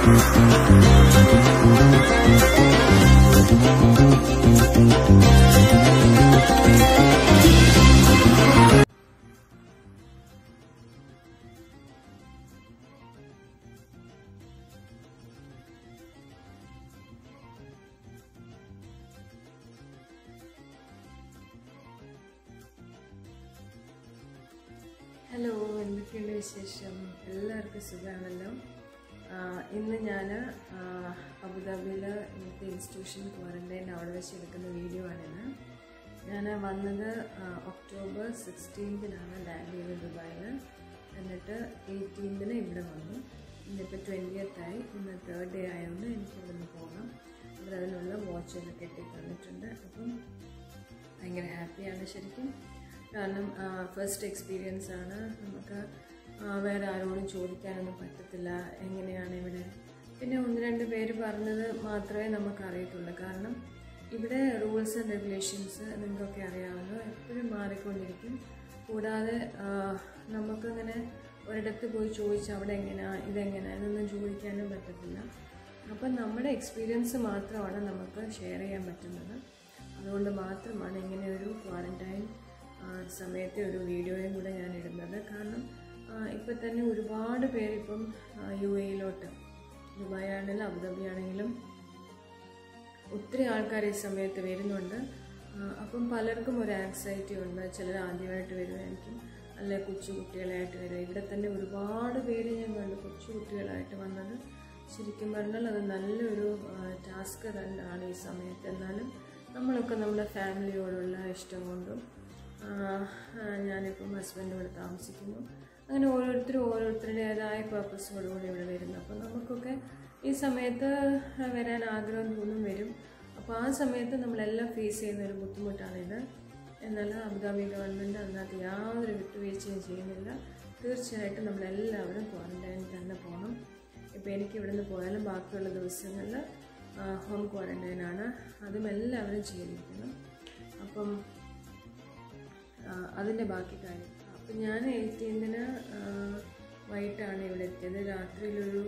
hello എന്തൊക്കെയുണ്ട് വിശേഷം എല്ലാവർക്കും സുഖമാണല്ലോ ആഹ് ഇന്ന് ഞാൻ അബുദാബിയിൽ ഇന്നത്തെ ഇൻസ്റ്റിറ്റ്യൂഷൻ ക്വാറൻറ്റൈൻ അവിടെ വെച്ച് എടുക്കുന്ന വീഡിയോ ആണിത് ഞാൻ വന്നത് ആഹ് ഒക്ടോബർ സിക്സ്റ്റീൻത്തിനാണ് ലാൻഡ് ചെയ്തത് ദുബായിൽ എന്നിട്ട് എയ്റ്റീൻത്തിന് ഇവിടെ വന്നു ഇന്നിപ്പോൾ ട്വൻറ്റിയത്തായി ഇന്ന് തേർഡ് ഡേ ആയതുകൊണ്ട് എനിക്ക് ഇവിടുന്ന് പോകാം അവരതിനുള്ള വാച്ചൊക്കെ കെട്ടി തന്നിട്ടുണ്ട് അപ്പം ഭയങ്കര ഹാപ്പിയാണ് ശരിക്കും കാരണം ഫസ്റ്റ് എക്സ്പീരിയൻസ് ആണ് നമുക്ക് ആ, വേറെ ആരോടും ചോദിക്കാനൊന്നും പറ്റത്തില്ല എങ്ങനെയാണ് ഇവിടെ പിന്നെ ഒന്ന് രണ്ട് പേര് പറഞ്ഞത് മാത്രമേ നമുക്ക് അറിയത്തുള്ളൂ കാരണം ഇവിടെ റൂൾസ് ആൻഡ് റെഗുലേഷൻസ് നിങ്ങൾക്കൊക്കെ അറിയാമല്ലോ എപ്പോഴും മാറിക്കൊണ്ടിരിക്കും കൂടാതെ ആ, നമുക്കങ്ങനെ ഒരിടത്ത് പോയി ചോദിച്ച് അവിടെ എങ്ങനെയാ ഇതെങ്ങനെയാ എന്നൊന്നും ചോദിക്കാനും പറ്റത്തില്ല അപ്പം നമ്മുടെ എക്സ്പീരിയൻസ് മാത്രമാണ് നമുക്ക് ഷെയർ ചെയ്യാൻ പറ്റുന്നത് അതുകൊണ്ട് മാത്രമാണ് ഇങ്ങനെ ഒരു ക്വാറൻറ്റൈൻ സമയത്തെ ഒരു വീഡിയോയും കൂടെ ഞാൻ ഇടുന്നത് കാരണം ഇപ്പം തന്നെ ഒരുപാട് പേരിപ്പം യു എയിലോട്ട് ദുബായ് ആണെങ്കിലും അബുദാബി ആണെങ്കിലും ഒത്തിരി ആൾക്കാർ ഈ സമയത്ത് വരുന്നുണ്ട് ആ, അപ്പം പലർക്കും ഒരു ആങ്സൈറ്റി ഉണ്ട് ചിലർ ആദ്യമായിട്ട് വരുമായിരിക്കും അല്ലെ കൊച്ചു കുട്ടികളായിട്ട് വരും ഇവിടെ തന്നെ ഒരുപാട് പേര് ഞാൻ കണ്ടു കൊച്ചു കുട്ടികളായിട്ട് വന്നത് ശരിക്കും പറഞ്ഞാൽ അത് നല്ലൊരു ടാസ്ക് തന്നെയാണ് ഈ സമയത്ത് എന്നാലും നമ്മളൊക്കെ നമ്മുടെ ഫാമിലിയോടുള്ള ഇഷ്ടം കൊണ്ടും ആ, ആ, ഞാനിപ്പം ഹസ്ബൻഡോട് താമസിക്കുന്നു അങ്ങനെ ഓരോരുത്തരും ഓരോരുത്തരുടേതായ പർപ്പസോടുകൂടി ഇവിടെ വരുന്നു അപ്പോൾ നമുക്കൊക്കെ ഈ സമയത്ത് വരാൻ ആഗ്രഹം തോന്നും വരും അപ്പോൾ ആ സമയത്ത് നമ്മളെല്ലാം ഫേസ് ചെയ്യുന്ന ഒരു ബുദ്ധിമുട്ടാണിത് എന്നാൽ അബുദാബി ഗവൺമെൻറ് അതിനകത്ത് യാതൊരു വിട്ടുവീഴ്ചയും ചെയ്യുന്നില്ല തീർച്ചയായിട്ടും നമ്മളെല്ലാവരും ക്വാറൻറ്റൈനിൽ തന്നെ പോകണം ഇപ്പോൾ എനിക്ക് ഇവിടുന്ന് പോയാലും ബാക്കിയുള്ള ദിവസങ്ങളിൽ ഹോം ക്വാറൻറ്റൈനാണ് അതും എല്ലാവരും ചെയ്തിരിക്കണം അപ്പം അതിൻ്റെ ബാക്കി കാര്യം അപ്പം ഞാൻ എയ്റ്റീൻതിന് വൈകിട്ടാണ് ഇവിടെ എത്തിയത് രാത്രിയിലൊരു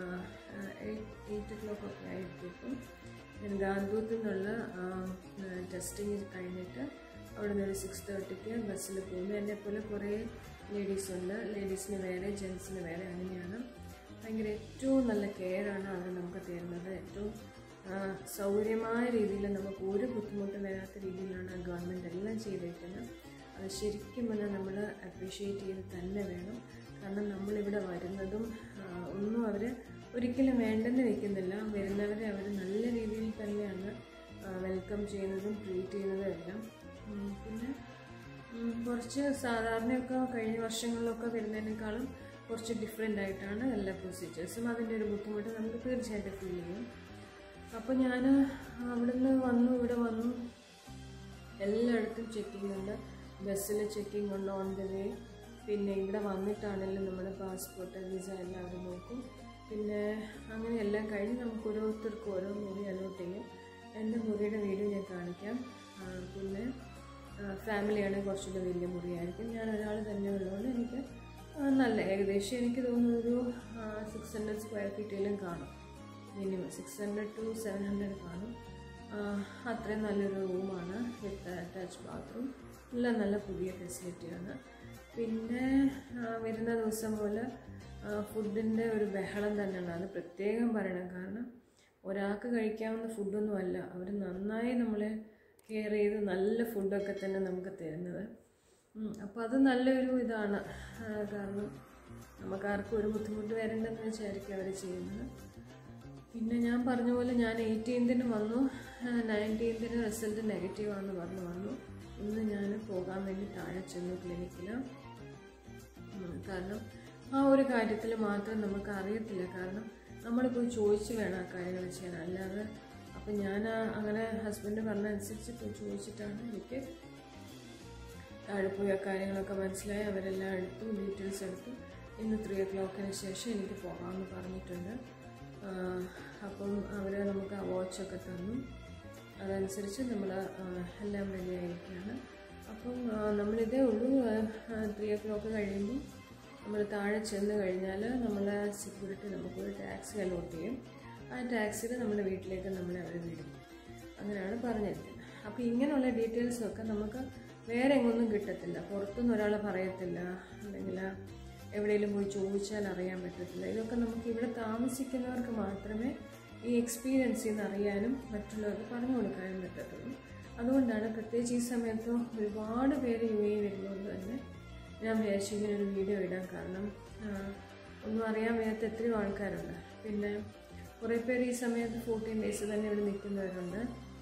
എയ്റ്റ് ഒ ക്ലോക്ക് ഒക്കെ ആയിരിക്കും ഞാൻ ഗാന്ധൂത്തിൽ നിന്നുള്ള ടെസ്റ്റിങ് കഴിഞ്ഞിട്ട് അവിടെ നിന്ന് ഒരു സിക്സ് തേർട്ടിക്ക് ബസ്സിൽ പോകുന്നു എന്നെ പോലെ കുറേ ലേഡീസ് ഉണ്ട് ലേഡീസിന് വേറെ ജെൻസിന് വേറെ അങ്ങനെയാണ് ഭയങ്കര ഏറ്റവും നല്ല കെയറാണ് അവർ നമുക്ക് തരുന്നത് ഏറ്റവും ആ, സൗകര്യമായ രീതിയിൽ നമുക്ക് ഒരു ബുദ്ധിമുട്ടും വരാത്ത രീതിയിലാണ് ഗവൺമെൻറ് എല്ലാം ചെയ്തിരിക്കുന്നത് അത് ശരിക്കും പറഞ്ഞാൽ നമ്മൾ അപ്രീഷിയേറ്റ് ചെയ്ത് തന്നെ വേണം കാരണം നമ്മളിവിടെ വരുന്നതും ആ, ഒന്നും അവർ ഒരിക്കലും വേണ്ടെന്ന് വെക്കുന്നില്ല വരുന്നവരെ അവർ നല്ല രീതിയിൽ തന്നെയാണ് വെൽക്കം ചെയ്യുന്നതും ട്രീറ്റ് ചെയ്യുന്നതും എല്ലാം ഉം, പിന്നെ ഉം, കുറച്ച് സാധാരണയൊക്കെ കഴിഞ്ഞ വർഷങ്ങളിലൊക്കെ വരുന്നതിനേക്കാളും കുറച്ച് ഡിഫറെൻ്റ് ആയിട്ടാണ് എല്ലാ പ്രൊസീജിയേഴ്സും അതിൻ്റെ ഒരു ബുദ്ധിമുട്ട് നമുക്ക് തീർച്ചയായിട്ടും ഫീൽ ചെയ്യും അപ്പോൾ ഞാൻ അവിടുന്ന് വന്നു ഇവിടെ വന്നു എല്ലായിടത്തും ചെക്കിംഗ് ഉണ്ട് ബസ്സിൽ ചെക്കിംഗ് ഉണ്ട് ഓൺ ദ വേ പിന്നെ ഇവിടെ വന്നിട്ടാണെങ്കിലും നമ്മുടെ പാസ്പോർട്ട് വിസ എല്ലാം അവർ നോക്കും പിന്നെ അങ്ങനെ എല്ലാം കഴിഞ്ഞ് നമുക്ക് ഓരോരുത്തർക്കും ഓരോ മുറി അലോട്ട് ചെയ്യും എൻ്റെ മുറിയുടെ വീഡിയോ ഞാൻ കാണിക്കാം ആ, പിന്നെ ഫാമിലിയാണെങ്കിൽ കുറച്ചുകൂടെ വലിയ മുറിയായിരിക്കും ഞാൻ ഒരാൾ തന്നെ ഉള്ളതുകൊണ്ട് എനിക്ക് ആ, നല്ല ഏകദേശം എനിക്ക് തോന്നുന്നു ഒരു സിക്സ് ഹൺഡ്രഡ് സ്ക്വയർ ഫീറ്റിലും കാണും minimum six hundred to seven hundred കാണും ആ, അത്രയും നല്ലൊരു റൂമാണ് വിത്ത് അറ്റാച്ച് ബാത്റൂം എല്ലാം നല്ല പുതിയ ഫെസിലിറ്റിയാണ് പിന്നെ ആ, വരുന്ന ദിവസം പോലെ ഫുഡിൻ്റെ ഒരു ബഹളം തന്നെയാണ് അത് പ്രത്യേകം പറയണം കാരണം ഒരാൾക്ക് കഴിക്കാവുന്ന ഫുഡൊന്നും അല്ല അവർ നന്നായി നമ്മളെ കെയർ ചെയ്ത് നല്ല ഫുഡൊക്കെ തന്നെ നമുക്ക് തരുന്നത് അപ്പോൾ അത് നല്ലൊരു ഇതാണ് ആ, കാരണം നമുക്ക് ആർക്കും ഒരു ബുദ്ധിമുട്ട് വരണ്ടെന്ന് വെച്ചായിരിക്കും അവർ ചെയ്യുന്നത് പിന്നെ ഞാൻ പറഞ്ഞ പോലെ ഞാൻ എയ്റ്റീൻത്തിന് വന്നു നയൻറ്റീൻത്തിന് റിസൾട്ട് നെഗറ്റീവ് ആണെന്ന് പറഞ്ഞു വന്നു ഇന്ന് ഞാൻ പോകാൻ വേണ്ടി താഴെ ചെന്നു ക്ലിനിക്കിൽ കാരണം ആ ഒരു കാര്യത്തിൽ മാത്രം നമുക്ക് അറിയത്തില്ല കാരണം നമ്മൾ പോയി ചോദിച്ച് വേണം ആ കാര്യങ്ങൾ ചെയ്യാൻ അല്ലാതെ അപ്പം ഞാൻ ആ- അങ്ങനെ ഹസ്ബൻഡ് പറഞ്ഞ അനുസരിച്ച് പോയി ചോദിച്ചിട്ടാണ് എനിക്ക് താഴെ പോയി ആ കാര്യങ്ങളൊക്കെ മനസ്സിലായി അവരെല്ലാം എടുത്തു ഡീറ്റെയിൽസ് എടുത്തു ഇന്ന് ത്രീ ഒ ക്ലോക്കിന് ശേഷം എനിക്ക് പോകാമെന്ന് പറഞ്ഞിട്ടുണ്ട് ആ, അപ്പം അവർ നമുക്ക് ആ വാച്ചൊക്കെ തന്നു അതനുസരിച്ച് നമ്മൾ എല്ലാം റെഡി ആയിരിക്കുകയാണ് അപ്പം ആ, നമ്മളിതേ ഉള്ളൂ ത്രീ ഒ ക്ലോക്ക് കഴിയുമ്പോൾ നമ്മൾ താഴെ ചെന്ന് കഴിഞ്ഞാൽ നമ്മൾ സെക്യൂരിറ്റി നമുക്കൊരു ടാക്സി അലോട്ട് ചെയ്യും ആ ടാക്സിയിൽ നമ്മുടെ വീട്ടിലേക്ക് നമ്മളെ അവർ വിടും അങ്ങനെയാണ് പറഞ്ഞിരിക്കുന്നത് അപ്പോൾ ഇങ്ങനെയുള്ള ഡീറ്റെയിൽസൊക്കെ നമുക്ക് വേറെ എങ്ങൊന്നും കിട്ടത്തില്ല പുറത്തുനിന്ന് ഒരാൾ പറയത്തില്ല അല്ലെങ്കിൽ എവിടെയെങ്കിലും പോയി ചോദിച്ചാൽ അറിയാൻ പറ്റത്തില്ല ഇതൊക്കെ നമുക്ക് ഇവിടെ താമസിക്കുന്നവർക്ക് മാത്രമേ ഈ എക്സ്പീരിയൻസിൽ നിന്ന് അറിയാനും മറ്റുള്ളവർക്ക് പറഞ്ഞു കൊടുക്കാനും പറ്റത്തുള്ളൂ അതുകൊണ്ടാണ് പ്രത്യേകിച്ച് ഈ സമയത്ത് ഒരുപാട് പേര് യു എ വരുന്നതുകൊണ്ട് തന്നെ ഞാൻ വിചാരിച്ചു ഇങ്ങനെ ഒരു വീഡിയോ ഇടാൻ കാരണം ആ, ഒന്നും അറിയാൻ വയ്യാത്ത എത്രയോ ആൾക്കാരുണ്ട് പിന്നെ കുറേ പേര് ഈ സമയത്ത് ഫോർട്ടീൻ ഡേയ്സ് തന്നെ ഇവിടെ നിൽക്കുന്നവരുണ്ട്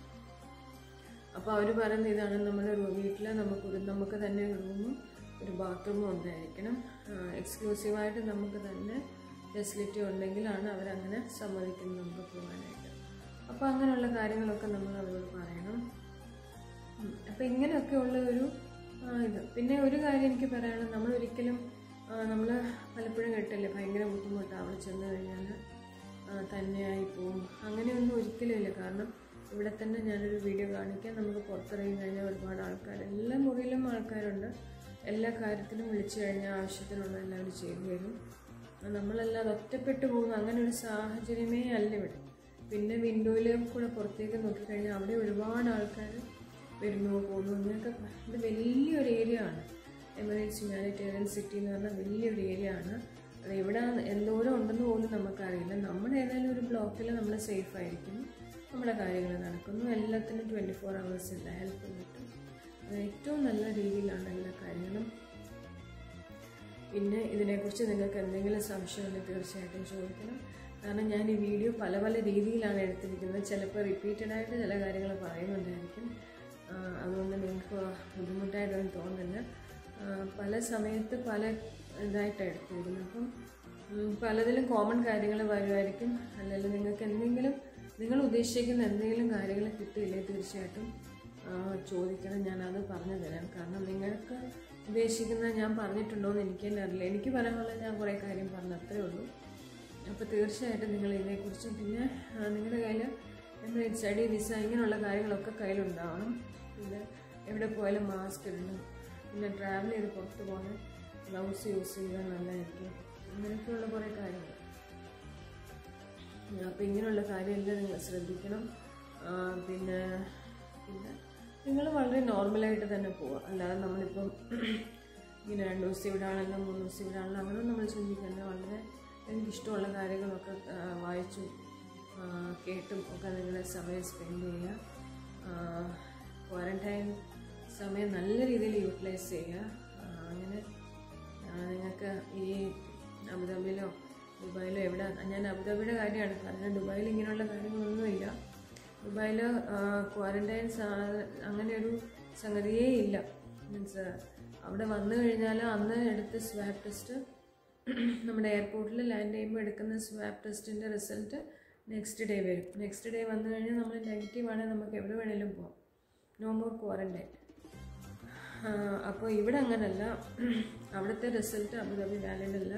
അപ്പോൾ അവർ പറയുന്ന ഇതാണ് നമ്മുടെ വീട്ടിൽ നമുക്ക് ഒരു നമുക്ക് തന്നെ ഒരു റൂമും ഒരു ബാത്റൂമും ഉണ്ടായിരിക്കണം എക്സ്ക്ലൂസീവായിട്ട് നമുക്ക് തന്നെ ഫെസിലിറ്റി ഉണ്ടെങ്കിലാണ് അവരങ്ങനെ സമ്മതിക്കുന്നത് നമുക്ക് പോകാനായിട്ട് അപ്പോൾ അങ്ങനെയുള്ള കാര്യങ്ങളൊക്കെ നമ്മൾ അവരോട് പറയണം അപ്പം ഇങ്ങനെയൊക്കെ ഉള്ള ഒരു ആ, ഇത് പിന്നെ ഒരു കാര്യം എനിക്ക് പറയാനുള്ളത് നമ്മൾ ഒരിക്കലും നമ്മൾ പലപ്പോഴും കേട്ടില്ലേ ഭയങ്കര ബുദ്ധിമുട്ടാണ് അവിടെ ചെന്ന് കഴിഞ്ഞാൽ തന്നെയായി പോവും അങ്ങനെയൊന്നും ഒരിക്കലും ഇല്ല കാരണം ഇവിടെ തന്നെ ഞാനൊരു വീഡിയോ കാണിക്കാം നമുക്ക് പുറത്തിറങ്ങി കഴിഞ്ഞാൽ ഒരുപാട് ആൾക്കാർ എല്ലാ മുറിയിലും ആൾക്കാരുണ്ട് എല്ലാ കാര്യത്തിലും വിളിച്ചു കഴിഞ്ഞാൽ ആവശ്യത്തിനുള്ള എല്ലാവരും ചെയ്തു തരും നമ്മളല്ലാതെ ഒറ്റപ്പെട്ടു പോകുന്ന അങ്ങനെ ഒരു സാഹചര്യമേ അല്ല ഇവിടെ പിന്നെ വിൻഡോയിൽ കൂടെ പുറത്തേക്ക് നോക്കിക്കഴിഞ്ഞാൽ അവിടെ ഒരുപാട് ആൾക്കാർ വരുന്നു പോകുന്നു ഇങ്ങനെയൊക്കെ ഇത് വലിയൊരു ഏരിയ ആണ് എമിറേറ്റ്സ് ഹ്യൂമാനിറ്റേറിയൻ സിറ്റി എന്ന് പറഞ്ഞാൽ വലിയൊരു ഏരിയ ആണ് അത് എവിടെ എന്തോരം ഉണ്ടെന്ന് പോലും നമുക്കറിയില്ല നമ്മുടെ ഏതായാലും ഒരു ബ്ലോക്കിൽ നമ്മൾ സേഫ് ആയിരിക്കും നമ്മുടെ കാര്യങ്ങൾ നടക്കുന്നു എല്ലാത്തിനും ട്വൻറ്റി ഫോർ അവേഴ്സ് ഇല്ല ഹെൽപ്പ് കിട്ടും അത് ഏറ്റവും നല്ല രീതിയിലാണ് എല്ലാ കാര്യങ്ങളും പിന്നെ ഇതിനെക്കുറിച്ച് നിങ്ങൾക്ക് എന്തെങ്കിലും സംശയമുണ്ടെങ്കിൽ തീർച്ചയായിട്ടും ചോദിക്കണം കാരണം ഞാൻ ഈ വീഡിയോ പല പല രീതിയിലാണ് എടുത്തിരിക്കുന്നത് ചിലപ്പോൾ റിപ്പീറ്റഡ് ആയിട്ട് ചില കാര്യങ്ങൾ പറയുന്നുണ്ടായിരിക്കും ആ, അതുകൊണ്ട് നിങ്ങൾക്ക് ബുദ്ധിമുട്ടായിട്ടൊന്നും തോന്നില്ല ആ, പല സമയത്ത് പല ഇതായിട്ടാണ് എടുത്തിരിക്കുന്നത് അപ്പം ഉം, പലതിലും കോമൺ കാര്യങ്ങൾ വരുമായിരിക്കും അല്ലെങ്കിൽ നിങ്ങൾക്ക് എന്തെങ്കിലും നിങ്ങൾ ഉദ്ദേശിക്കുന്ന എന്തെങ്കിലും കാര്യങ്ങൾ കിട്ടിയില്ലേ തീർച്ചയായിട്ടും ആ, ചോദിക്കണം ഞാനത് പറഞ്ഞു തരാം കാരണം നിങ്ങൾക്ക് ഉദ്ദേശിക്കുന്ന ഞാൻ പറഞ്ഞിട്ടുണ്ടോ എന്ന് എനിക്ക് തന്നെ അറിയില്ല എനിക്ക് പറയാനുള്ള ഞാൻ കുറേ കാര്യം പറഞ്ഞു അത്രേ ഉള്ളൂ അപ്പോൾ തീർച്ചയായിട്ടും നിങ്ങൾ ഇതിനെക്കുറിച്ചും പിന്നെ ആ, നിങ്ങളുടെ കയ്യിൽ എന്താ സ്റ്റഡി വിസ ഇങ്ങനെയുള്ള കാര്യങ്ങളൊക്കെ കയ്യിലുണ്ടാവണം പിന്നെ എവിടെ പോയാലും മാസ്ക് ഇടണം പിന്നെ ട്രാവൽ ചെയ്ത് പുറത്ത് പോകണം ഗ്ലൗസ് യൂസ് ചെയ്യുക നല്ലതായിരിക്കും അങ്ങനെയൊക്കെയുള്ള കുറേ കാര്യങ്ങൾ അപ്പോൾ ഇങ്ങനെയുള്ള കാര്യമെല്ലാം നിങ്ങൾ ശ്രദ്ധിക്കണം ആ, പിന്നെ പിന്നെ നിങ്ങൾ വളരെ നോർമലായിട്ട് തന്നെ പോവുക അല്ലാതെ നമ്മളിപ്പം ഇങ്ങനെ രണ്ട് ദിവസം ഇവിടെ ആണല്ലോ മൂന്ന് ദിവസം ഇവിടെ ആണല്ലോ അങ്ങനെ നമ്മൾ ചിന്തിക്കേണ്ട വളരെ എനിക്കിഷ്ടമുള്ള കാര്യങ്ങളൊക്കെ ആ, വായിച്ചും ആ, കേട്ടും ഒക്കെ നിങ്ങളുടെ സമയം സ്പെൻഡ് ചെയ്യുക ക്വാറൻറ്റൈൻ സമയം നല്ല രീതിയിൽ യൂട്ടിലൈസ് ചെയ്യുക ആ, അങ്ങനെ ആ, നിങ്ങൾക്ക് ഈ അബുദാബിയിലോ ദുബായിലോ എവിടെ ഞാൻ അബുദാബിയുടെ കാര്യമാണ് പറഞ്ഞത് ദുബായിൽ ഇങ്ങനെയുള്ള കാര്യങ്ങളൊന്നുമില്ല ദുബായിൽ ക്വാറൻറ്റൈൻ അങ്ങനെ ഒരു സംഗതിയേ ഇല്ല മീൻസ് അവിടെ വന്നു കഴിഞ്ഞാൽ അന്ന് എടുത്ത സ്വാബ് ടെസ്റ്റ് നമ്മുടെ എയർപോർട്ടിൽ ലാൻഡ് ചെയ്യുമ്പോൾ എടുക്കുന്ന സ്വാബ് ടെസ്റ്റിൻ്റെ റിസൾട്ട് നെക്സ്റ്റ് ഡേ വരും നെക്സ്റ്റ് ഡേ വന്നു കഴിഞ്ഞാൽ നമ്മൾ നെഗറ്റീവ് ആണെങ്കിൽ നമുക്ക് എവിടെ വേണേലും പോകാം നോ മോർ ക്വാറൻറ്റൈൻ അപ്പോൾ ഇവിടെ അങ്ങനല്ല അവിടുത്തെ റിസൾട്ട് അബുദാബി വാലിഡ് അല്ല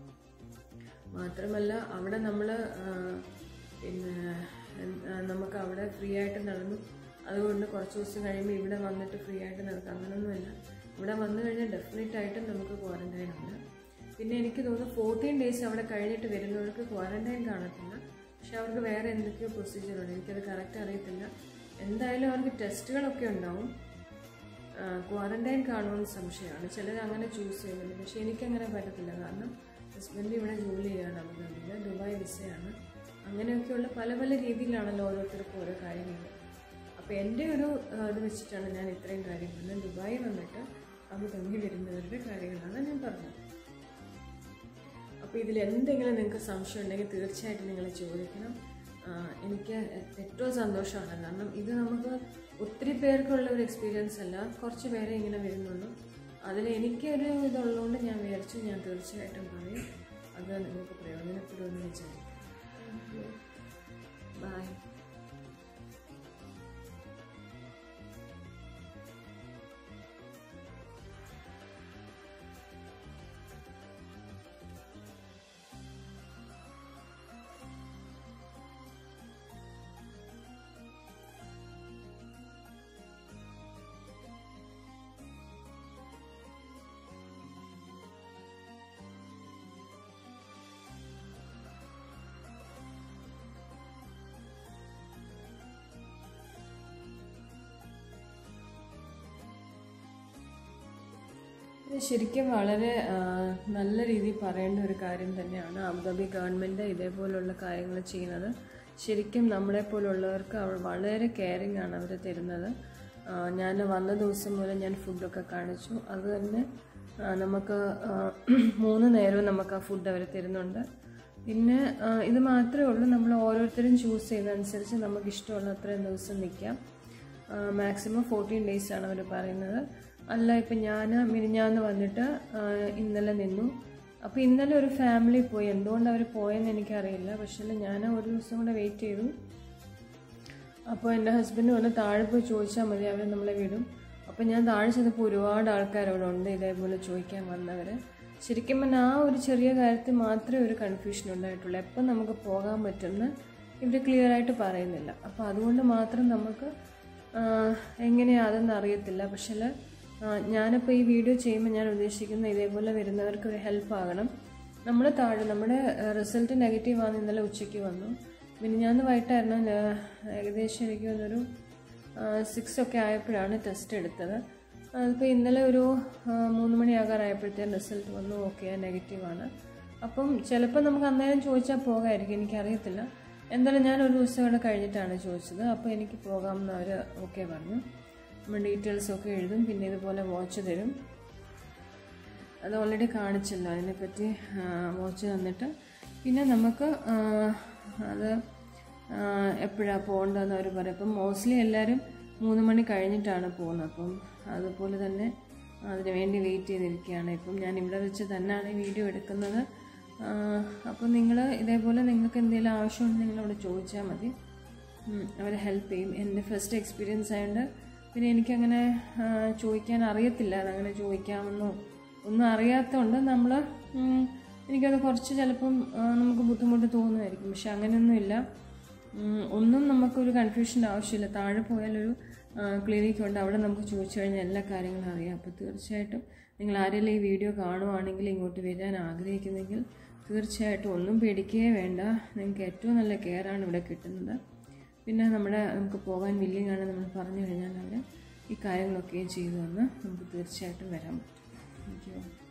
മാത്രമല്ല അവിടെ നമ്മൾ പിന്നെ എന്ത്- ആ, നമുക്ക് അവിടെ ഫ്രീ ആയിട്ട് നടന്നു അതുകൊണ്ട് കുറച്ച് ദിവസം കഴിയുമ്പോൾ ഇവിടെ വന്നിട്ട് ഫ്രീ ആയിട്ട് നടക്കാം അങ്ങനെയൊന്നുമല്ല ഇവിടെ വന്നു കഴിഞ്ഞാൽ ഡെഫിനറ്റ് ആയിട്ടും നമുക്ക് ക്വാറൻറ്റൈൻ ഉണ്ട് പിന്നെ എനിക്ക് തോന്നുന്നു ഫോർട്ടീൻ ഡേയ്സ് അവിടെ കഴിഞ്ഞിട്ട് വരുന്നവർക്ക് ക്വാറൻറ്റൈൻ കാണത്തില്ല പക്ഷെ അവർക്ക് വേറെ എന്തൊക്കെയോ പ്രൊസീജിയർ ഉണ്ട് എനിക്കത് കറക്റ്റ് അറിയത്തില്ല എന്തായാലും അവർക്ക് ടെസ്റ്റുകളൊക്കെ ഉണ്ടാവും ക്വാറൻറ്റൈൻ കാണുമെന്ന് സംശയമാണ് ചിലർ അങ്ങനെ ചൂസ് ചെയ്യുന്നുണ്ട് പക്ഷേ എനിക്കങ്ങനെ പറ്റത്തില്ല കാരണം ഹസ്ബൻഡ് ഇവിടെ ജോലി ചെയ്യാണ് അബുദാബിയിൽ ദുബായ് വിസയാണ് അങ്ങനെയൊക്കെയുള്ള പല പല രീതിയിലാണല്ലോ ഓരോരുത്തർക്കും ഓരോ കാര്യങ്ങൾ അപ്പോൾ എൻ്റെ ഒരു ആ, ഇത് വെച്ചിട്ടാണ് ഞാൻ ഇത്രയും കാര്യം പറഞ്ഞത് ദുബായ് വന്നിട്ട് അബുദാബി വരുന്നവരുടെ കാര്യങ്ങളാണ് ഞാൻ പറഞ്ഞത് അപ്പോൾ ഇതിൽ എന്തെങ്കിലും നിങ്ങൾക്ക് സംശയം ഉണ്ടെങ്കിൽ തീർച്ചയായിട്ടും നിങ്ങൾ ചോദിക്കണം ആ, എനിക്ക് ഏറ്റവും സന്തോഷമാണ് കാരണം ഇത് നമുക്ക് ഒത്തിരി പേർക്കുള്ള ഒരു എക്സ്പീരിയൻസ് അല്ല കുറച്ച് പേരെ ഇങ്ങനെ വരുന്നുള്ളൂ അതിൽ എനിക്കൊരു ഇതുള്ളതുകൊണ്ട് ഞാൻ വിചാരിച്ചു ഞാൻ തീർച്ചയായിട്ടും പറയും അത് നിങ്ങൾക്ക് പ്രയോജനപ്പെടുമെന്ന് വിചാരിക്കും ബൈ ഇത് ശരിക്കും വളരെ ആ, നല്ല രീതിയിൽ പറയേണ്ട ഒരു കാര്യം തന്നെയാണ് അബുദാബി ഗവൺമെൻറ് ഇതേപോലുള്ള കാര്യങ്ങൾ ചെയ്യുന്നത് ശരിക്കും നമ്മളെ പോലുള്ളവർക്ക് അവർ വളരെ കെയറിങ് ആണ് അവർ തരുന്നത് ആ, ഞാൻ വന്ന ദിവസം മുതൽ ഞാൻ ഫുഡൊക്കെ കാണിച്ചു അത് തന്നെ ആ, നമുക്ക് ആ, മൂന്ന് നേരവും നമുക്ക് ആ ഫുഡ് അവർ തരുന്നുണ്ട് പിന്നെ ആ, ഇത് മാത്രമേ ഉള്ളൂ നമ്മൾ ഓരോരുത്തരും ചൂസ് ചെയ്യുന്നതനുസരിച്ച് നമുക്ക് ഇഷ്ടമുള്ള അത്രയും ദിവസം നിൽക്കാം മാക്സിമം ഫോർട്ടീൻ ഡേയ്സ് ആണ് അവർ പറയുന്നത് അല്ല ഇപ്പം ഞാൻ മിനിഞ്ഞാന്ന് വന്നിട്ട് ആ, ഇന്നലെ നിന്നു അപ്പോൾ ഇന്നലെ ഒരു ഫാമിലി പോയി എന്തുകൊണ്ട് അവർ പോയെന്ന് എനിക്കറിയില്ല പക്ഷേ ഞാൻ ഒരു ദിവസം കൂടെ വെയിറ്റ് ചെയ്തു അപ്പോൾ എൻ്റെ ഹസ്ബൻഡ് വന്ന് താഴെ പോയി ചോദിച്ചാൽ മതി അവർ നമ്മളെ വിടും അപ്പോൾ ഞാൻ താഴെ ചെന്നപ്പോൾ ഒരുപാട് ആൾക്കാർ അവിടെ ഉണ്ട് ഇതേപോലെ ചോദിക്കാൻ വന്നവർ ശരിക്കും പറഞ്ഞാൽ ആ ഒരു ചെറിയ കാര്യത്തിൽ മാത്രമേ ഒരു കൺഫ്യൂഷൻ ഉണ്ടായിട്ടുള്ളൂ എപ്പം നമുക്ക് പോകാൻ പറ്റുമെന്ന് ഇവർ ക്ലിയർ ആയിട്ട് പറയുന്നില്ല അപ്പോൾ അതുകൊണ്ട് മാത്രം നമുക്ക് എങ്ങനെയാണ് അതെന്ന് അറിയത്തില്ല പക്ഷേ ഞാനിപ്പോൾ ഈ വീഡിയോ ചെയ്യുമ്പോൾ ഞാൻ ഉദ്ദേശിക്കുന്ന ഇതേപോലെ വരുന്നവർക്ക് ഒരു ഹെൽപ്പ് ആകണം നമ്മൾ താഴെ നമ്മുടെ റിസൾട്ട് നെഗറ്റീവ് ആണ് ഇന്നലെ ഉച്ചയ്ക്ക് വന്നു മിനിഞ്ഞാന്ന് വൈകിട്ടായിരുന്നു ഞാൻ ഏകദേശം എനിക്ക് തോന്നുന്നൊരു സിക്സ് ഒക്കെ ആയപ്പോഴാണ് ടെസ്റ്റ് എടുത്തത് അതിപ്പോൾ ഇന്നലെ ഒരു ആ, മൂന്ന് മണിയാകാറായപ്പോഴത്തേന് റിസൾട്ട് വന്നു ഓക്കെ നെഗറ്റീവാണ് അപ്പം ചിലപ്പോൾ നമുക്ക് അന്നേരം ചോദിച്ചാൽ പോകാമായിരിക്കും എനിക്കറിയത്തില്ല എന്തായാലും ഞാൻ ഒരു ദിവസം കൂടെ കഴിഞ്ഞിട്ടാണ് ചോദിച്ചത് അപ്പോൾ എനിക്ക് പോകാമെന്ന് അവർ ഓക്കെ പറഞ്ഞു നമ്മൾ ഡീറ്റെയിൽസ് ഒക്കെ എഴുതും പിന്നെ ഇതുപോലെ വാച്ച് തരും അത് ഓൾറെഡി കാണിച്ചല്ലോ അതിനെപ്പറ്റി വാച്ച് തന്നിട്ട് പിന്നെ നമുക്ക് ആ, അത് എപ്പോഴാണ് പോകേണ്ടതെന്ന് അവർ പറയും അപ്പം മോസ്റ്റ്ലി എല്ലാവരും മൂന്ന് മണി കഴിഞ്ഞിട്ടാണ് പോകുന്നത് അപ്പം അതുപോലെ തന്നെ അതിന് വേണ്ടി വെയിറ്റ് ചെയ്തിരിക്കുകയാണ് ഇപ്പം ഞാൻ ഇവിടെ വെച്ച് തന്നെയാണ് ഈ വീഡിയോ എടുക്കുന്നത് അപ്പം നിങ്ങൾ ഇതേപോലെ നിങ്ങൾക്ക് എന്തെങ്കിലും ആവശ്യമുണ്ടെങ്കിൽ നിങ്ങൾ അവിടെ ചോദിച്ചാൽ മതി അവർ ഹെൽപ്പ് ചെയ്യും എൻ്റെ ഫസ്റ്റ് എക്സ്പീരിയൻസ് ആയതുകൊണ്ട് പിന്നെ എനിക്കങ്ങനെ ആ, ചോദിക്കാൻ അറിയത്തില്ല അതങ്ങനെ ചോദിക്കാമെന്നോ ഒന്നും അറിയാത്തതുകൊണ്ട് നമ്മൾ എനിക്കത് കുറച്ച് ചിലപ്പം ആ, നമുക്ക് ബുദ്ധിമുട്ട് തോന്നുമായിരിക്കും പക്ഷെ അങ്ങനെയൊന്നുമില്ല ഉം, ഒന്നും നമുക്കൊരു കൺഫ്യൂഷൻ്റെ ആവശ്യമില്ല താഴെ പോയാലൊരു ക്ലിനിക്ക് ഉണ്ട് അവിടെ നമുക്ക് ചോദിച്ചു കഴിഞ്ഞാൽ എല്ലാ കാര്യങ്ങളും അറിയാം അപ്പോൾ തീർച്ചയായിട്ടും നിങ്ങൾ ആരെങ്കിലും ഈ വീഡിയോ കാണുവാണെങ്കിൽ ഇങ്ങോട്ട് വരാൻ ആഗ്രഹിക്കുന്നെങ്കിൽ തീർച്ചയായിട്ടും ഒന്നും പേടിക്കുകയേ വേണ്ട നിങ്ങൾക്ക് ഏറ്റവും നല്ല കെയറാണ് ഇവിടെ കിട്ടുന്നത് പിന്നെ നമ്മുടെ നമുക്ക് പോകാൻ വില്ലിങ് ആണ് നമ്മൾ പറഞ്ഞു കഴിഞ്ഞാൽ അവർ ഈ കാര്യങ്ങളൊക്കെ ചെയ്തു തന്ന് നമുക്ക് തീർച്ചയായിട്ടും വരാൻ പറ്റും താങ്ക് യു